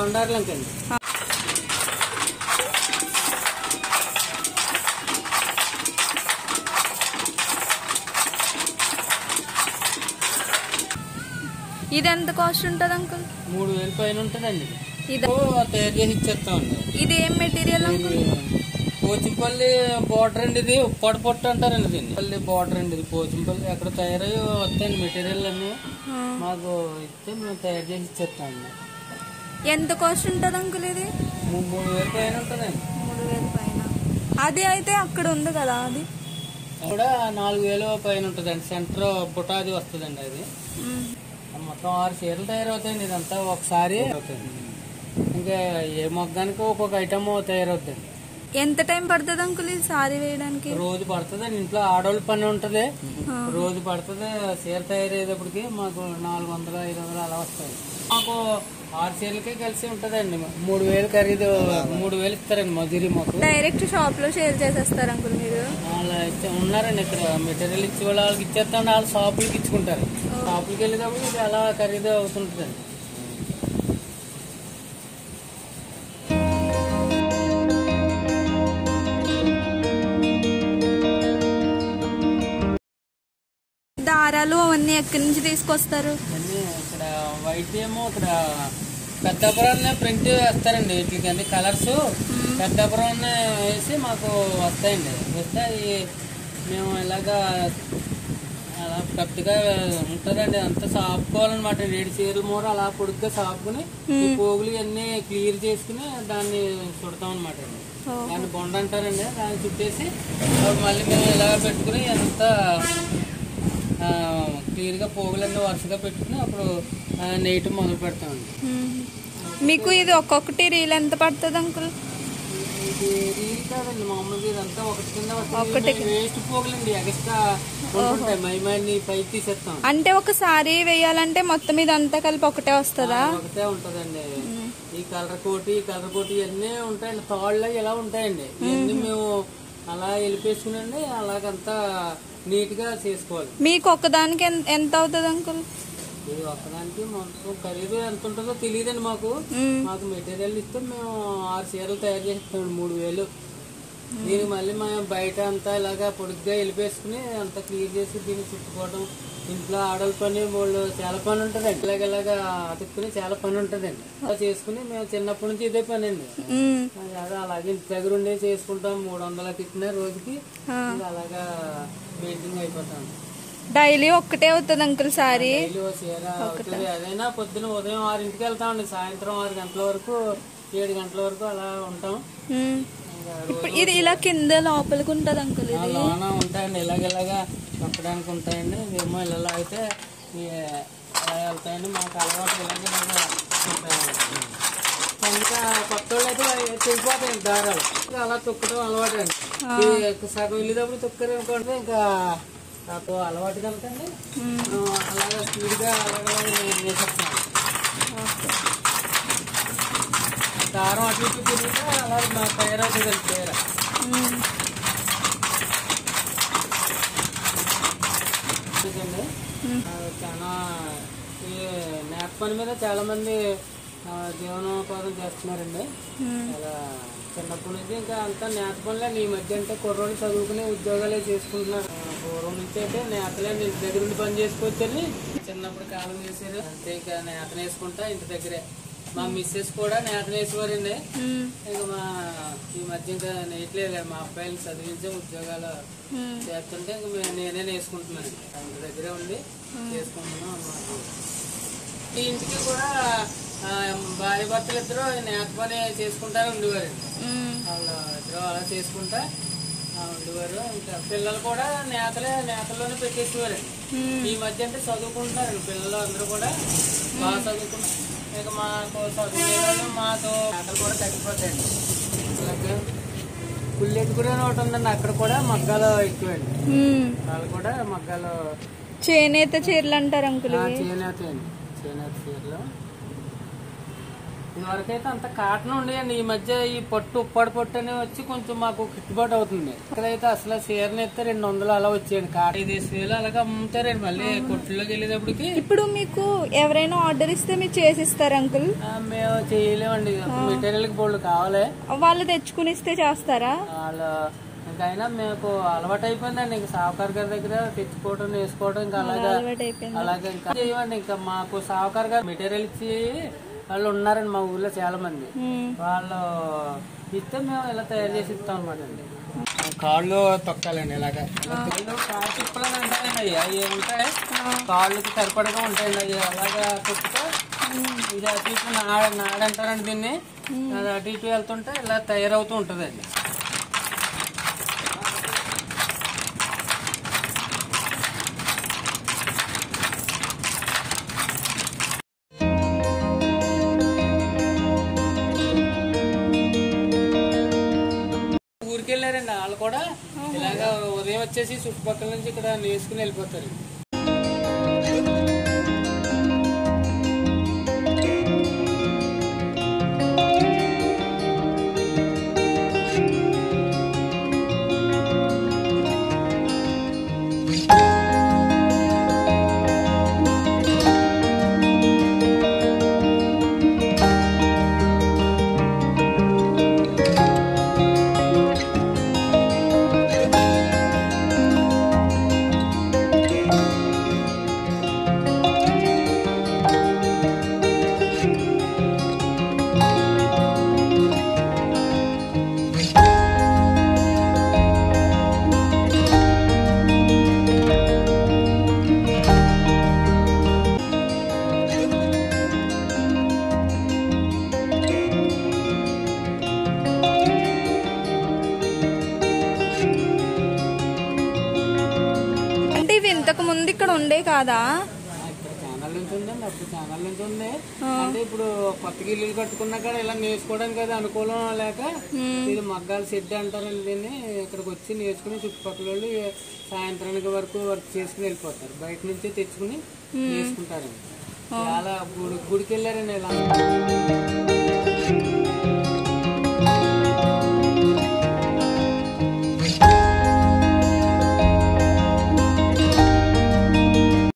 కొండారులంకండి ఇది ఎంత కాస్ట్ ఉంటుంది అంకుల్ మూడు వేల పైన ఉంటుందండి ఇది ఓ, తయారు చేసి ఇచ్చేస్తామండి ఇది ఏం మెటీరియల్ అంకుల్ పోచింపల్లి బోర్డర్ అండి ఇది ఉప్పాడు పొట్టు అంటారండి దీన్ని పల్లి బోర్డర్ అండి ఇది పోచింపల్లి ఎక్కడ తయారయ్యి వస్తాయండి మెటీరియల్ అన్ని ఆ. మాకు ఇస్తే మేము తయారు చేసి ఇచ్చేస్తామండి ఎంత కాస్ట్ ఉంటుంది అంకుల్ ఇది మూ- మూడు వేల పైన ఉంటుందండి మూడు వేల పైన అది అయితే అక్కడ ఉంది కదా అది కూడా నాలుగు వేలు పైన ఉంటుందండి సెంటర్ బుటాది వస్తుందండి అది మ్మ్. మొత్తం ఆరు చీరలు తయారవుతాయండి ఇదంతా ఒకసారి అవుతుంది ఇంకా ఏ మొగ్గానికి ఒక్కొక్క ఐటమ్ తయారవుతుంది ఎంత టైం పడుతుంది అంకుల్ ఇది సారీ వేయడానికి రోజు పడుతుంది ఇంట్లో ఆడవాళ్ళ పని ఉంటది ఆ. రోజు పడుతుంది చీర తయారయ్యేటప్పటికి మాకు నాలుగు వందలు ఐదు వందలు అలా వస్తాయి మాకు ఆరు చీరలకే కలిసి ఉంటదండి మూడు వేలు ఖరీదు మూడు వేలు ఇస్తారండి మజూరి మాకు డైరెక్ట్ షాప్ లో షేర్ చేసేస్తారు అంకుల్ మీరు అలా ఇచ్చే- ఉన్నారండి ఇక్కడ మెటీరియల్ ఇచ్చే వాళ్ళు వాళ్ళకి ఇచ్చేస్తాం వాళ్ళు షాపులకి ఇచ్చుకుంటారు షాపులకి వెళ్ళేటప్పుడు ఇది అలా ఖరీదు అవుతుంటుందండి దారాలు అవన్నీ ఎక్కడి నుంచి తీసుకొస్తారు అన్నీ ఇక్కడ వైట్ ఏమో ఇక్కడ పెద్దాపురాన్ని ప్రింట్ వేస్తారండి వీటికి అన్ని కలర్స్ పెద్దాపురాన్ని వేసి మాకు వస్తాయండి వస్తే అవి మేము ఇలాగా అలా పెద్దగా ఉంటుందండి అంతా సాపుకోవాలన్నమాట ఏడు చీరల మూర అలా పొడుగ్గా సాపుకుని ఈ పోగులు అన్ని క్లియర్ చేసుకుని దాన్ని చుడతాం అనమాట దాన్ని బొండ అంటారండి దాన్ని చుట్టేసి అప్పుడు మళ్ళీ మేము ఇలా పెట్టుకుని అంతా క్లియర్ గా పోగులన్నీ వరుసగా పెట్టుకుని అప్పుడు నెయ్యటం మొదలు పెడతామండి మ్మ్. మీకు ఇది ఒక్కొక్కటి రీల్ ఎంత పడుతుంది అంకుల్ ఇది రీల్ కాదండి మామూలుగా ఇదంతా ఒకటి కింద ఒకటి వేస్ట్ పోగులండి ఎక్స్ట్రా ఉంటుంటాయి మైమాన్ని పైకి తీసేస్తాం అంటే ఒక సారీ వేయాలంటే మొత్తం ఇదంతా కలిపి ఒకటే వస్తుందా ఒకటే ఉంటదండి ఈ కలర్ కోటి ఈ కలర్ కోటి ఇవన్నీ ఉంటాయండి తాళ్ళు ఇలా ఉంటాయండి ఇవన్నీ మేము అలా వెళ్ళిపేసుకునండి అలాగంతా నీట్ గా చేసుకోవాలి మీకు ఒక్కదానికి ఎన్- ఎంత అవుతుంది అంకుల్ ఇది ఒక్కదానికి మొత్తం ఖరీదు ఎంత ఉంటుందో తెలియదండి మాకు మ్మ్. మాకు మెటీరియల్ ఇస్తే మేము ఆరు చీరలు తయారు చేస్తాం మూడు వేలు దీనికి మళ్ళీ మేము బయట అంతా ఇలాగా పొడుగ్గా వెళ్ళిపేసుకుని అంతా క్లియర్ చేసి దీన్ని చుట్టుకోవడం ఇంట్లో ఆడల పని వాళ్ళు చాలా పని ఉంటుందండి ఇలాగ ఇలాగా అతుక్కుని చాలా పని ఉంటుందండి అలా చేసుకుని మేము చిన్నప్పటి నుంచి ఇదే పని అండి మ్మ్. అదే అలాగే ఇంటి దగ్గర ఉండే చేసుకుంటాం మూడు వందలకి ఇచ్చిన రోజుకి ఆ. ఇంకా అలాగా పెయింటింగ్ అయిపోతాం డైలీ ఒక్కటే అవుతుంది అంకుల్ సారీ డైలీ ఓ చీర అవుతుంది అదైనా పొద్దున ఉదయం ఆరింటికి వెళ్తామండి సాయంత్రం ఆరు గంటల వరకు ఏడు గంటల వరకు అలా ఉంటాం మ్మ్. ఇంకా ఇప్పుడు ఇది ఇలా కింద లోపలికి ఉంటుంది అంకుల్ ఆ ఇది లోన ఉంటాయండి ఇలాగ తొక్కడానికి ఉంటాయండి ఇవేమో ఇలా అయితే ఈ అలా వెళ్తాయండి మాకు అలవాటు ఇలాగ ఇలాగ ఉంటాయండి. ఇంకా కొత్త వాళ్ళు అయితే తెగిపోతాయండి దారాలు ఇంకా అలా తొక్కడం అలవాటు అండి ఈ సగం వెళ్ళేటప్పుడు తొక్కరు అనుకోండి ఇంకా నాకు అలవాటు కనుకండి మ్మ్. అలాగా స్పీడ్గా అలాగే వేసేస్తాను దారం అటు ఇటు తిరిగితే అలా మా తయారవుతుంది చీర మ్మ్. ఇదండి. ఆ, చాలా ఈ నేత పని మీద చాలా మంది ఆ, జీవనోపాధం చేస్తున్నారండి మ్మ్. చాలా చిన్నప్పటి నుంచి ఇంకా అంతా నేత పనులే ఈ మధ్య అంటే కుర్రోళ్ళు చదువుకుని ఉద్యోగాలే చేసుకుంటున్నారు ఆ, పూర్వం నుంచి అయితే నేతలే ఇంటి దగ్గర ఉండి పని చేసుకోవచ్చని చిన్నప్పుడు కాలం చేశారు అంతే ఇంకా నేతను వేసుకుంటా ఇంటి దగ్గరే మా మిస్సెస్ కూడా నేతను వేసేవారండి మ్మ్. ఇంకా మా ఈ మధ్య ఇంకా నేయట్లేదు మా అబ్బాయిని చదివించే ఉద్యోగాలు మ్మ్. చేస్తుంటే ఇంక మే- నేనే నేర్చుకుంటున్నాను ఇంటి దగ్గరే ఉండి చేసుకుంటున్నాం అన్నమాట ఈ ఇంటికి కూడా ఆ, భార్య భర్తలు ఇద్దరు నేత పని చేసుకుంటారు ఉండేవారు మ్మ్. వాళ్ళు ఇద్దరు అలా చేసుకుంటా ఆ, ఉండేవారు ఇంకా పిల్లలు కూడా నేతలే నేతల్లోనే పెట్టేసేవారు మ్మ్. ఈ మధ్య అంటే చదువుకుంటున్నారు పిల్లలు అందరూ కూడా బాగా చదువుకుంటున్నారు ఇక మాకు చదువుకునే వాళ్ళు మాతో నేతలు కూడా తగ్గిపోతాయండి అలాగే పుల్లెట్టుకునే ఒకటి ఉందండి అక్కడ కూడా మగ్గాలు ఎక్కువండి మ్మ్. వాళ్ళు కూడా మగ్గాలు చేనేత చీరలు అంటారు అంకుల్ ఆ, ఇవి చేనేత అండి చేనేత చీరలు ఇదివరకైతే అంత కాటన్ ఉండేయండి ఈ మధ్య ఈ పొట్టు ఉప్పాడు పొట్టు అనేవి వచ్చి కొంచెం మాకు గిట్టుబాటు అవుతుంది ఇక్కడైతే అసలు చీరని అయితే రెండు వందలు అలా వచ్చేయండి కాట ఐదు వేలు అలాగే అమ్ముతారండి మళ్ళీ కొట్టులోకి వెళ్ళేటప్పటికి ఇప్పుడు మీకు ఎవరైనా ఆర్డర్ ఇస్తే మీరు చేసిస్తారు అంకుల్ ఆ, మేము చేయలేమండి మెటీరియల్ కి బోళ్ళు కావాలి వాళ్ళు తెచ్చుకుని ఇస్తే చేస్తారా వాళ్ళు ఇంకైనా మీకు అలవాటు అయిపోయిందండి ఇంకా సావుకారు గారి దగ్గర తెచ్చుకోవడం వేసుకోవడం ఇంకా అలాగా అలవాటు అయిపోయింది అలాగే ఇంకా చేయమండి ఇంకా మాకు సావుకారు గారు మెటీరియల్ ఇచ్చి వాళ్ళు ఉన్నారండి మా ఊర్లో చాలా మంది ఉమ్. వాళ్ళు ఇస్తే మేము ఇలా తయారు చేసి ఇస్తాం అనమాట అండి కాళ్ళు తొక్కాలండి ఇలాగా కాళ్ళు కాళ్ళు తిప్పాలని అంటారండి అయ్యి అవి ఉంటాయి కాళ్ళకి సరిపడగా ఉంటాయండి అవి అలాగా తిప్పితే ఇది అటు ఇటు నాడ నాడంటారండి దీన్ని అది అటు ఇటు వెళ్తుంటే ఇలా తయారవుతూ ఉంటుందండి ఊరికి వెళ్ళారండి వాళ్ళు కూడా ఇలాగా ఉదయం వచ్చేసి చుట్టుపక్కల నుంచి ఇక్కడ నేసుకుని వెళ్ళిపోతారు అంటే ఇవి ఇంతకు ముందు ఇక్కడ ఉండే కాదా ఇక్కడ ఛానల్ నుంచి ఉందండి అప్పుడు ఛానల్ నుంచి ఉంది అంటే ఇప్పుడు కొత్తగా ఇల్లు కట్టుకున్నా కూడా ఇలా నేర్చుకోవడానికి అది అనుకూలం లేక ఇది మగ్గాలు సెడ్ అంటారండి దీన్ని ఇక్కడికి వచ్చి నేర్చుకుని చుట్టుపక్కల వాళ్ళు సాయంత్రానికి వరకు వర్క్ చేసుకుని వెళ్ళిపోతారు బయట నుంచి తెచ్చుకుని నేర్చుకుంటారండి చాలా గుడి గుడికి వెళ్ళారండి ఇలా